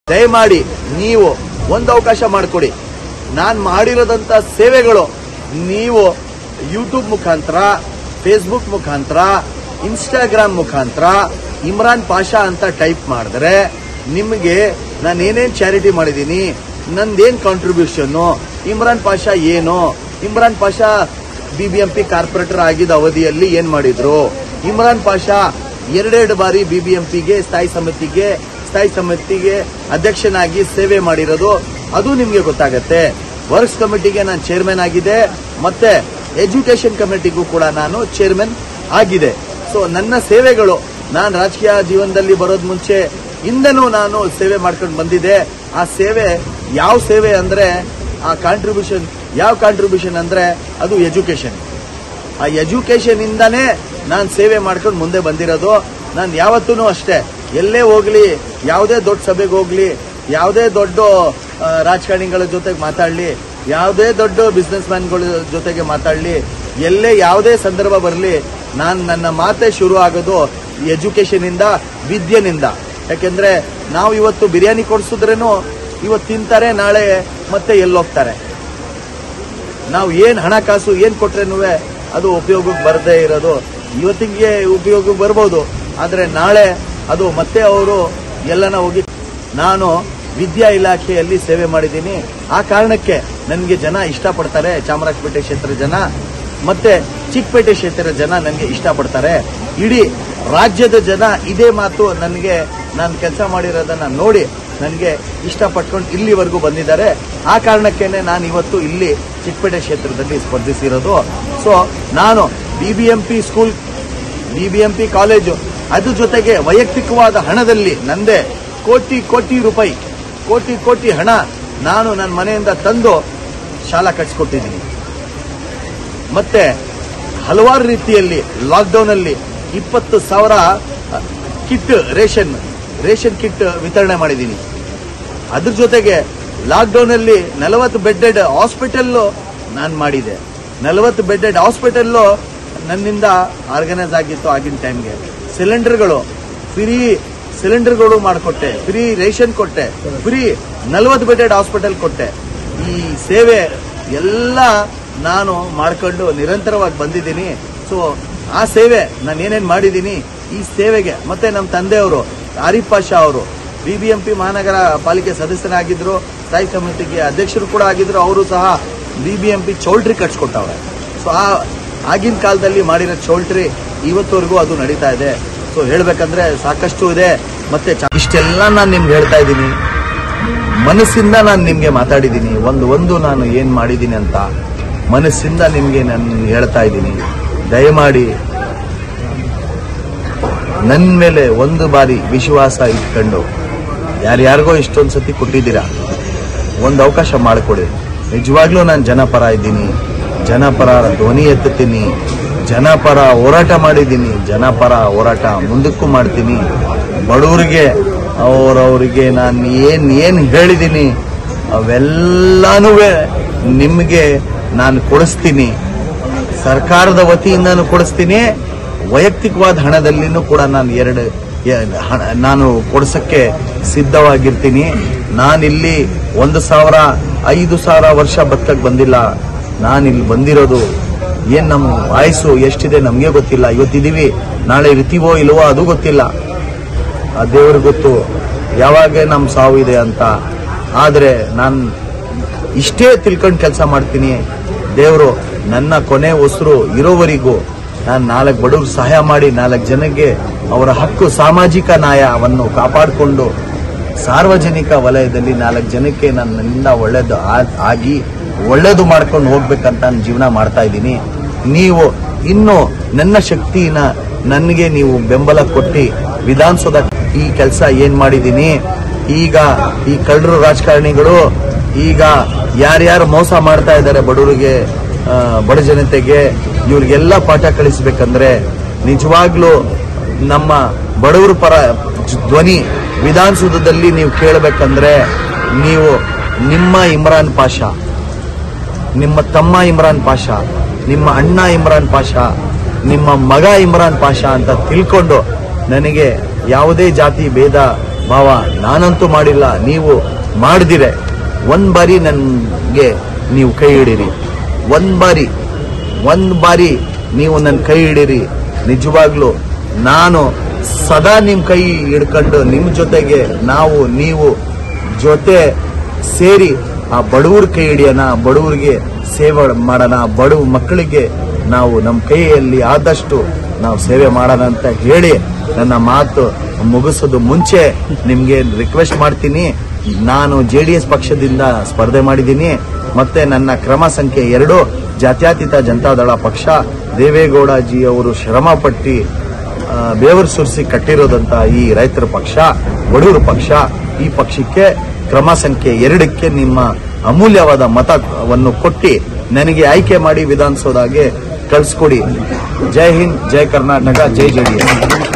ದಯಮಾಡಿ ನೀವು ಒಂದು ಅವಕಾಶ ಮಾಡಿಕೊಡಿ ನಾನು ಮಾಡಿರೋದಂತ ಸೇವೆಗಳು ನೀವು ಯೂಟ್ಯೂಬ್ ಮುಖಾಂತರ ಫೇಸ್ಬುಕ್ ಮುಖಾಂತರ ಇನ್ಸ್ಟಾಗ್ರಾಮ್ ಮುಖಾಂತರ ಇಮ್ರಾನ್ ಪಾಷಾ ಅಂತ ಟೈಪ್ ಮಾಡಿದ್ರೆ ನಿಮಗೆ ನಾನು ಏನೇನ್ ಚಾರಿಟಿ ಮಾಡಿದ್ದೀನಿ ನಂದೇನ್ ಕಾಂಟ್ರಿಬ್ಯೂಷನ್ ಇಮ್ರಾನ್ ಪಾಷಾ ಏನು ಇಮ್ರಾನ್ ಪಾಷಾ ಬಿಬಿಎಂಪಿ ಕಾರ್ಪೊರೇಟರ್ ಆಗಿದ್ದ ಅವಧಿಯಲ್ಲಿ ಏನ್ ಮಾಡಿದ್ರು ಇಮ್ರಾನ್ ಪಾಷಾ ಎರಡೆರಡು ಬಾರಿ ಬಿಬಿಎಂಪಿಗೆ ಸ್ಥಾಯಿ ಸಮಿತಿಗೆ ಸ್ಥಾಯಿ ಸಮಿತಿಗೆ ಅಧ್ಯಕ್ಷನಾಗಿ ಸೇವೆ ಮಾಡಿರೋದು ಅದು ನಿಮಗೆ ಗೊತ್ತಾಗತ್ತೆ ವರ್ಕ್ಸ್ ಕಮಿಟಿಗೆ ನಾನು ಚೇರ್ಮನ್ ಆಗಿದೆ ಮತ್ತೆ ಎಜುಕೇಶನ್ ಕಮಿಟಿಗೂ ಕೂಡ ನಾನು ಚೇರ್ಮನ್ ಆಗಿದೆ ಸೊ ನನ್ನ ಸೇವೆಗಳು ನಾನು ರಾಜಕೀಯ ಜೀವನದಲ್ಲಿ ಬರೋದ್ ಮುಂಚೆ ಇಂದನೂ ನಾನು ಸೇವೆ ಮಾಡ್ಕೊಂಡು ಬಂದಿದ್ದೆ ಆ ಸೇವೆ ಯಾವ ಸೇವೆ ಅಂದ್ರೆ ಆ ಕಾಂಟ್ರಿಬ್ಯೂಷನ್ ಯಾವ ಕಾಂಟ್ರಿಬ್ಯೂಷನ್ ಅಂದ್ರೆ ಅದು ಎಜುಕೇಶನ್ ಆ ಎಜುಕೇಶನ್ ಇಂದಾನೇ ನಾನು ಸೇವೆ ಮಾಡ್ಕೊಂಡು ಮುಂದೆ ಬಂದಿರೋದು ನಾನು ಯಾವತ್ತೂ ಅಷ್ಟೇ ಎಲ್ಲೇ ಹೋಗ್ಲಿ ಯಾವುದೇ ದೊಡ್ಡ ಸಭೆಗೆ ಹೋಗ್ಲಿ ಯಾವುದೇ ದೊಡ್ಡ ಆ, ರಾಜಕಾರಣಿಗಳ ಜೊತೆಗೆ ಮಾತಾಡ್ಲಿ ಯಾವುದೇ ದೊಡ್ಡ ಬಿಸ್ನೆಸ್ ಮ್ಯಾನ್ಗಳ ಜೊತೆಗೆ ಮಾತಾಡ್ಲಿ ಎಲ್ಲೇ ಯಾವುದೇ ಸಂದರ್ಭ ಬರಲಿ ನಾನು ನನ್ನ ಮಾತೆ ಶುರು ಆಗೋದು ಎಜುಕೇಶನ್ ಇಂದ ವಿದ್ಯೆನಿಂದ ಯಾಕೆಂದ್ರೆ ನಾವು ಇವತ್ತು ಬಿರಿಯಾನಿ ಕೊಡಿಸಿದ್ರೇನು ಇವತ್ತು ತಿಂತಾರೆ ನಾಳೆ ಮತ್ತೆ ಎಲ್ಲೋಗ್ತಾರೆ ನಾವು ಏನ್ ಹಣಕಾಸು ಏನ್ ಕೊಟ್ರೇನು ಅದು ಉಪಯೋಗಕ್ಕೆ ಬರದೇ ಇರೋದು ಇವತ್ತಿಗೆ ಉಪಯೋಗಕ್ಕೆ ಬರ್ಬೋದು ಆದ್ರೆ ನಾಳೆ ಅದು ಮತ್ತೆ ಅವರು ಎಲ್ಲನ ಹೋಗಿ ನಾನು ವಿದ್ಯಾ ಇಲಾಖೆಯಲ್ಲಿ ಸೇವೆ ಮಾಡಿದ್ದೀನಿ ಆ ಕಾರಣಕ್ಕೆ ನನಗೆ ಜನ ಇಷ್ಟಪಡ್ತಾರೆ ಚಾಮರಾಜಪೇಟೆ ಕ್ಷೇತ್ರದ ಜನ ಮತ್ತೆ ಚಿಕ್ಕಪೇಟೆ ಕ್ಷೇತ್ರದ ಜನ ನನಗೆ ಇಷ್ಟಪಡ್ತಾರೆ ಇಡೀ ರಾಜ್ಯದ ಜನ ಇದೇ ಮಾತು ನನಗೆ ನಾನು ಕೆಲಸ ಮಾಡಿರೋದನ್ನ ನೋಡಿ ನನಗೆ ಇಷ್ಟಪಟ್ಕೊಂಡು ಇಲ್ಲಿವರೆಗೂ ಬಂದಿದ್ದಾರೆ ಆ ಕಾರಣಕ್ಕೇನೆ ನಾನು ಇವತ್ತು ಇಲ್ಲಿ ಚಿಕ್ಕಪೇಟೆ ಕ್ಷೇತ್ರದಲ್ಲಿ ಸ್ಪರ್ಧಿಸಿರೋದು ಸೊ ನಾನು ಬಿಬಿಎಂಪಿ ಸ್ಕೂಲ್ ಬಿಬಿಎಂಪಿ ಕಾಲೇಜು ಅದ್ರ ಜೊತೆಗೆ ವೈಯಕ್ತಿಕವಾದ ಹಣದಲ್ಲಿ ನಂದೇ ಕೋಟಿ ಕೋಟಿ ರೂಪಾಯಿ ಕೋಟಿ ಕೋಟಿ ಹಣ ನಾನು ನನ್ನ ಮನೆಯಿಂದ ತಂದು ಶಾಲಾ ಕಟ್ಸ್ಕೊಟ್ಟಿದ್ದೀನಿ ಮತ್ತೆ ಹಲವಾರು ರೀತಿಯಲ್ಲಿ ಲಾಕ್ಡೌನ್ ಅಲ್ಲಿ ಇಪ್ಪತ್ತು ಸಾವಿರ ಕಿಟ್ ರೇಷನ್ ರೇಷನ್ ಕಿಟ್ ವಿತರಣೆ ಮಾಡಿದ್ದೀನಿ ಅದ್ರ ಜೊತೆಗೆ ಲಾಕ್ಡೌನ್ ಅಲ್ಲಿ ನಲವತ್ತು ಬೆಡ್ಡೆಡ್ ಹಾಸ್ಪಿಟಲ್ ನಾನು ಮಾಡಿದೆ ನಲವತ್ತು ಬೆಡ್ಡೆಡ್ ಹಾಸ್ಪಿಟಲ್ ನನ್ನಿಂದ ಆರ್ಗನೈಸ್ ಆಗಿತ್ತು ಆಗಿನ ಟೈಮ್ಗೆ ಸಿಲಿಂಡರ್ಗಳು ಫ್ರೀ ಸಿಲಿಂಡರ್ಗಳು ಮಾಡಿಕೊಟ್ಟೆ ಫ್ರೀ ರೇಷನ್ ಕೊಟ್ಟೆ ಫ್ರೀ ನಲವತ್ತು ಬೆಡ್ಡೆಡ್ ಹಾಸ್ಪಿಟಲ್ ಕೊಟ್ಟೆ ಈ ಸೇವೆ ಎಲ್ಲ ನಾನು ಮಾಡ್ಕೊಂಡು ನಿರಂತರವಾಗಿ ಬಂದಿದ್ದೀನಿ ಸೊ ಆ ಸೇವೆ ನಾನು ಏನೇನ್ ಮಾಡಿದ್ದೀನಿ ಈ ಸೇವೆಗೆ ಮತ್ತೆ ನಮ್ಮ ತಂದೆಯವರು ಆರಿಫ್ ಪಾಷಾ ಅವರು ಬಿಬಿಎಂಪಿ ಮಹಾನಗರ ಪಾಲಿಕೆ ಸದಸ್ಯರಾಗಿದ್ರು ಸ್ಥಾಯಿ ಸಮಿತಿಗೆ ಅಧ್ಯಕ್ಷರು ಕೂಡ ಆಗಿದ್ರು ಅವರು ಸಹ ಬಿಬಿಎಂಪಿ ಚೌಲ್ಟ್ರಿ ಕಟ್ಸ್ಕೊಟ್ಟವ್ರೆ ಸೊ ಆ ಆಗಿನ ಕಾಲದಲ್ಲಿ ಮಾಡಿರೋ ಚೌಲ್ಟ್ರಿ ಇವತ್ತವರೆಗೂ ಅದು ನಡೀತಾ ಇದೆ ಸೊ ಹೇಳ್ಬೇಕಂದ್ರೆ ಸಾಕಷ್ಟು ಇದೆ ಮತ್ತೆ ಚ- ಇಷ್ಟೆಲ್ಲ ನಾನು ನಿಮ್ಗೆ ಹೇಳ್ತಾ ಇದ್ದೀನಿ ಮನಸ್ಸಿಂದ ನಾನು ನಿಮ್ಗೆ ಮಾತಾಡಿದ್ದೀನಿ ಒಂದು ಒಂದು ನಾನು ಏನ್ ಮಾಡಿದ್ದೀನಿ ಅಂತ ಮನಸ್ಸಿಂದ ನಿಮ್ಗೆ ನಾನು ಹೇಳ್ತಾ ಇದ್ದೀನಿ ದಯಮಾಡಿ ನನ್ನ ಮೇಲೆ ಒಂದು ಬಾರಿ ವಿಶ್ವಾಸ ಇಟ್ಕೊಂಡು ಯಾರ್ಯಾರಿಗೋ ಇಷ್ಟೊಂದು ಸತಿ ಕೊಟ್ಟಿದ್ದೀರಾ ಒಂದು ಅವಕಾಶ ಮಾಡಿಕೊಡಿ ನಿಜವಾಗ್ಲೂ ನಾನು ಜನಪರ ಇದ್ದೀನಿ ಜನಪರ ಧ್ವನಿ ಎತ್ತುತ್ತೀನಿ ಜನಪರ ಹೋರಾಟ ಮಾಡಿದ್ದೀನಿ ಜನಪರ ಹೋರಾಟ ಮುಂದಕ್ಕೂ ಮಾಡ್ತೀನಿ ಬಡವರಿಗೆ ಅವರವರಿಗೆ ನಾನು ಏನ್ ಏನ್ ಹೇಳಿದ್ದೀನಿ ಅವೆಲ್ಲಾನು ನಿಮಗೆ ನಾನು ಕೊಡಿಸ್ತೀನಿ ಸರ್ಕಾರದ ವತಿಯಿಂದನೂ ಕೊಡಿಸ್ತೀನಿ ವೈಯಕ್ತಿಕವಾದ ಹಣದಲ್ಲಿನೂ ಕೂಡ ನಾನು ಎರಡು ಎ- ಹಣ- ನಾನು ಕೊಡ್ಸಕ್ಕೆ ಸಿದ್ಧವಾಗಿರ್ತೀನಿ ನಾನಿಲ್ಲಿ ಒಂದು ಸಾವಿರ ಐದು ಸಾವಿರ ವರ್ಷ ಬದುಕಕ್ಕೆ ಬಂದಿಲ್ಲ ನಾನಿಲ್ಲಿ ಬಂದಿರೋದು ಏನ್ ನಮ್ಮ ಆಯಸ್ಸು ಎಷ್ಟಿದೆ ನಮಗೆ ಗೊತ್ತಿಲ್ಲ ಇವತ್ತಿದೀವಿ ನಾಳೆ ಇರ್ತೀವೋ ಇಲ್ವೋ ಅದು ಗೊತ್ತಿಲ್ಲ ಆ ದೇವ್ರಿಗೆ ಗೊತ್ತು ಯಾವಾಗ ನಮ್ಮ ಸಾವು ಇದೆ ಅಂತ ಆದ್ರೆ ನಾನು ಇಷ್ಟೇ ತಿಳ್ಕೊಂಡು ಕೆಲಸ ಮಾಡ್ತೀನಿ ದೇವರು ನನ್ನ ಕೊನೆ ಉಸಿರು ಇರೋವರೆಗೂ ನಾನು ನಾಲ್ಕು ಬಡವರು ಸಹಾಯ ಮಾಡಿ ನಾಲ್ಕು ಜನಕ್ಕೆ ಅವರ ಹಕ್ಕು ಸಾಮಾಜಿಕ ನ್ಯಾಯವನ್ನು ಕಾಪಾಡಿಕೊಂಡು ಸಾರ್ವಜನಿಕ ವಲಯದಲ್ಲಿ ನಾಲ್ಕು ಜನಕ್ಕೆ ನಾನು ನನ್ನಿಂದ ಒಳ್ಳೇದು ಆ- ಆಗಿ ಒಳ್ಳೇದು ಮಾಡ್ಕೊಂಡು ಹೋಗ್ಬೇಕಂತ ನಾನು ಜೀವನ ಮಾಡ್ತಾ ಇದ್ದೀನಿ ನೀವು ಇನ್ನು ನನ್ನ ಶಕ್ತಿನ ನನಗೆ ನೀವು ಬೆಂಬಲ ಕೊಟ್ಟು ವಿಧಾನಸೌಧ ಈ ಕೆಲಸ ಏನ್ ಮಾಡಿದ್ದೀನಿ ಈಗ ಈ ಕಳ್ಳರು ರಾಜಕಾರಣಿಗಳು ಈಗ ಯಾರ್ಯಾರು ಮೋಸ ಮಾಡ್ತಾ ಇದ್ದಾರೆ ಬಡವರಿಗೆ ಆ, ಬಡ ಜನತೆಗೆ ಇವ್ರಿಗೆಲ್ಲ ಪಾಠ ಕಲಿಸ್ಬೇಕಂದ್ರೆ ನಿಜವಾಗ್ಲೂ ನಮ್ಮ ಬಡವರ ಪರ ಜ- ಧ್ವನಿ ವಿಧಾನಸೌಧದಲ್ಲಿ ನೀವು ಕೇಳಬೇಕಂದ್ರೆ ನೀವು ನಿಮ್ಮ ಇಮ್ರಾನ್ ಪಾಷಾ ನಿಮ್ಮ ತಮ್ಮ ಇಮ್ರಾನ್ ಪಾಷಾ ನಿಮ್ಮ ಅಣ್ಣ ಇಮ್ರಾನ್ ಪಾಷಾ ನಿಮ್ಮ ಮಗ ಇಮ್ರಾನ್ ಪಾಷಾ ಅಂತ ತಿಳ್ಕೊಂಡು ನನಗೆ ಯಾವುದೇ ಜಾತಿ ಭೇದ ಭಾವ ನಾನಂತೂ ಮಾಡಿಲ್ಲ ನೀವು ಮಾಡ್ದಿರೆ ಒಂದ್ ಬಾರಿ ನನ್ಗೆ ನೀವು ಕೈ ಹಿಡೀರಿ ಒಂದ್ ಬಾರಿ ಒಂದ್ ಬಾರಿ ನೀವು ನನ್ನ ಕೈ ಹಿಡೀರಿ ನಿಜವಾಗ್ಲೂ ನಾನು ಸದಾ ನಿಮ್ ಕೈ ಹಿಡ್ಕೊಂಡು ನಿಮ್ ಜೊತೆಗೆ ನಾವು ನೀವು ಜೊತೆ ಸೇರಿ ಆ ಬಡವ್ರ ಕೈ ಹಿಡಿಯೋಣ ಬಡವ್ರಿಗೆ ಸೇವೆ ಮಾಡೋಣ ಬಡವ ಮಕ್ಕಳಿಗೆ ನಾವು ನಮ್ಮ ಕೈಯಲ್ಲಿ ಆದಷ್ಟು ನಾವು ಸೇವೆ ಮಾಡೋಣ ಅಂತ ಹೇಳಿ ನನ್ನ ಮಾತು ಮುಗಿಸೋದು ಮುಂಚೆ ನಿಮ್ಗೆ ರಿಕ್ವೆಸ್ಟ್ ಮಾಡ್ತೀನಿ ನಾನು ಜೆ ಡಿ ಎಸ್ ಪಕ್ಷದಿಂದ ಸ್ಪರ್ಧೆ ಮಾಡಿದ್ದೀನಿ ಮತ್ತೆ ನನ್ನ ಕ್ರಮ ಸಂಖ್ಯೆ ಎರಡು ಜಾತ್ಯತೀತ ಜನತಾದಳ ಪಕ್ಷ ದೇವೇಗೌಡಜಿ ಅವರು ಶ್ರಮ ಪಟ್ಟಿ ಆ, ಬೇವರು ಸುರಿಸಿ ಕಟ್ಟಿರೋದಂತ ಈ ರೈತರ ಪಕ್ಷ ಬಡವರು ಪಕ್ಷ ಈ ಪಕ್ಷಕ್ಕೆ ಕ್ರಮ ಸಂಖ್ಯೆ ಎರಡಕ್ಕೆ ನಿಮ್ಮ ಅಮೂಲ್ಯವಾದ ಮತವನ್ನು ಕೊಟ್ಟಿ ನನಗೆ ಆಯ್ಕೆ ಮಾಡಿ ವಿಧಾನಸೌಧಗೆ ಕಳಿಸ್ಕೊಡಿ ಜೈ ಹಿಂದ್ ಜೈ ಕರ್ನಾಟಕ ಜೈ ಜೆಡಿಎಸ್